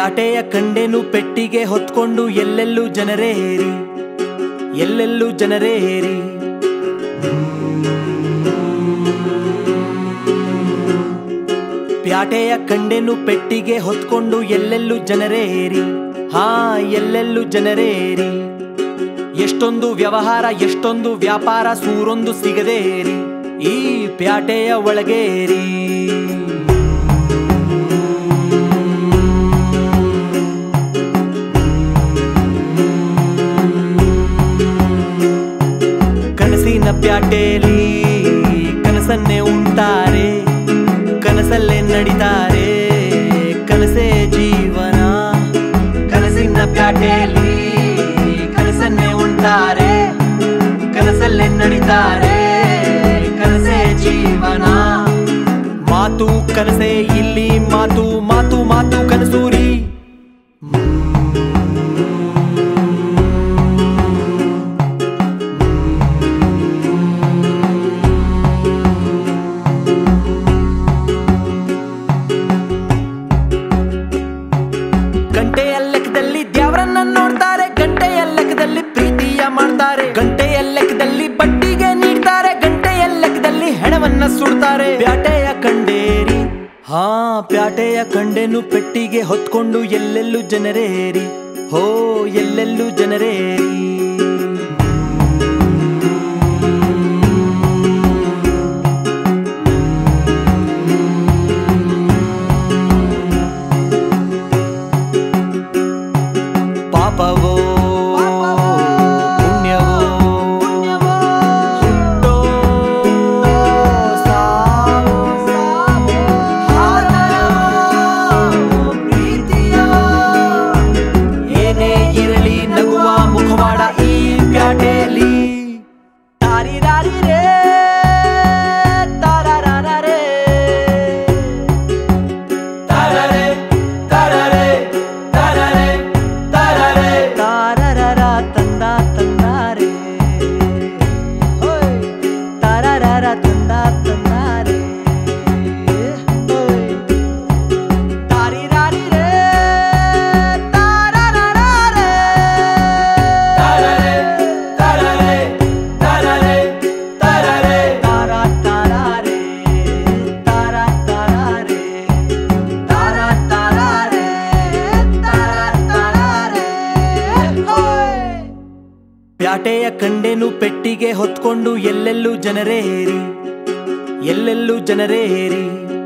ಪ್ಯಾಟೆಯ ಕಂಡೆನು ಪೆಟ್ಟಿಗೆ ಹೊತ್ಕೊಂಡು ಎಲ್ಲೆಲ್ಲೂ ಜನರೇ ಹೇರಿ ಎಲ್ಲೆಲ್ಲೂ ಜನರೇ ಹೇರಿ ಪ್ಯಾಟೆಯ ಕಂಡೆನು ಪೆಟ್ಟಿಗೆ ಹೊತ್ಕೊಂಡು ಎಲ್ಲೆಲ್ಲೂ ಜನರೇ ಹೇರಿ ಹಾ ಎಲ್ಲೆಲ್ಲೂ ಜನರೇ ಹೇರಿ ಎಷ್ಟೊಂದು ವ್ಯವಹಾರ ಎಷ್ಟೊಂದು ವ್ಯಾಪಾರ ಸೂರೊಂದು ಸಿಗದೆ ಏರಿ ಈ ಪ್ಯಾಟೆಯ ಒಳಗೆ ಏರಿ ಕನಸಿನ ಪ್ಯಾಟೆಯಲ್ಲಿ ಕನಸನ್ನೇ ಉಂಟಾರೆ ಕನಸಲ್ಲೇ ನಡಿತಾರೆ ಕನಸೇ ಜೀವನ ಕನಸಿನ ಪ್ಯಾಟೆಯಲ್ಲಿ ಕನಸನ್ನೇ ಉಂಟಾರೆ ಕನಸಲ್ಲೇ ನಡಿತಾರೆ ಕನಸೇ ಜೀವನ ಮಾತು ಕನಸೇ ಇಲ್ಲಿ ಮಾತು ಮಾತು ಮಾತು ಕನಸೂರಿ ಗಂಟೆಯ ಲೆಕ್ಕದಲ್ಲಿ ದ್ಯಾವ್ರನ್ನ ನೋಡ್ತಾರೆ ಗಂಟೆಯ ಲೆಕ್ಕದಲ್ಲಿ ಪ್ರೀತಿಯ ಮಾಡ್ತಾರೆ ಗಂಟೆಯ ಲೆಕ್ಕದಲ್ಲಿ ಬಡ್ಡಿಗೆ ನೀಡ್ತಾರೆ ಗಂಟೆಯ ಲೆಕ್ಕದಲ್ಲಿ ಹೆಣವನ್ನ ಸುಡ್ತಾರೆ ಪ್ಯಾಟೆಯ ಕಂಡೇರಿ ಹಾ ಪ್ಯಾಟೆಯ ಕಂಡೆನು ಪೆಟ್ಟಿಗೆ ಹೊತ್ಕೊಂಡು ಎಲ್ಲೆಲ್ಲೂ ಜನರೇರಿ ಹೋ ಎಲ್ಲೆಲ್ಲೂ ಜನರೇರಿ ಪಾಪವೋ ಪುಣ್ಯವೋ ಹುಟ್ಟೋ ಸಾವೋ ಆದರವೋ ಪ್ರೀತಿಯೋ ಏನೇ ಇರಲಿ ನಗುವ ಮುಖವಾಡ ಈ ಪ್ಯಾಟೆಯಲ್ಲಿ ತಾರಿರಾರಿ ರೇ ತಾರಾರಾರೇ ತಾರರೆ ತಾರರೆ ತಾರರೆ ತಾರರೆ ತಾರರರ ತಂದ ತಂದಾರೆ ಹೋಯ್ ತಾರರರ ತಂದ ತಂದಾರೆ ಹೋಯ್ ತಾರಿರಾರಿ ರೇ ತಾರರರರೆ ತಾರರೆ ತಾರರೆ ತಾರರೆ ತಾರರೆ ತಾರ ತಾರಾರೆ ತಾರ ತಾರಾರೆ ತಾರ ತಾರಾರೆ ತಾರ ತಾರಾರೆ ಹೋಯ್ ಪ್ಯಾಟೆಯ ಕಂಡೆನು ಪೆಟ್ಟಿಗೆ ಹೊತ್ಕೊಂಡು ಎಲ್ಲೆಲ್ಲೂ ಜನರೇ ಹೇರಿ ಎಲ್ಲೆಲ್ಲೂ ಜನರೇ ಹೇರಿ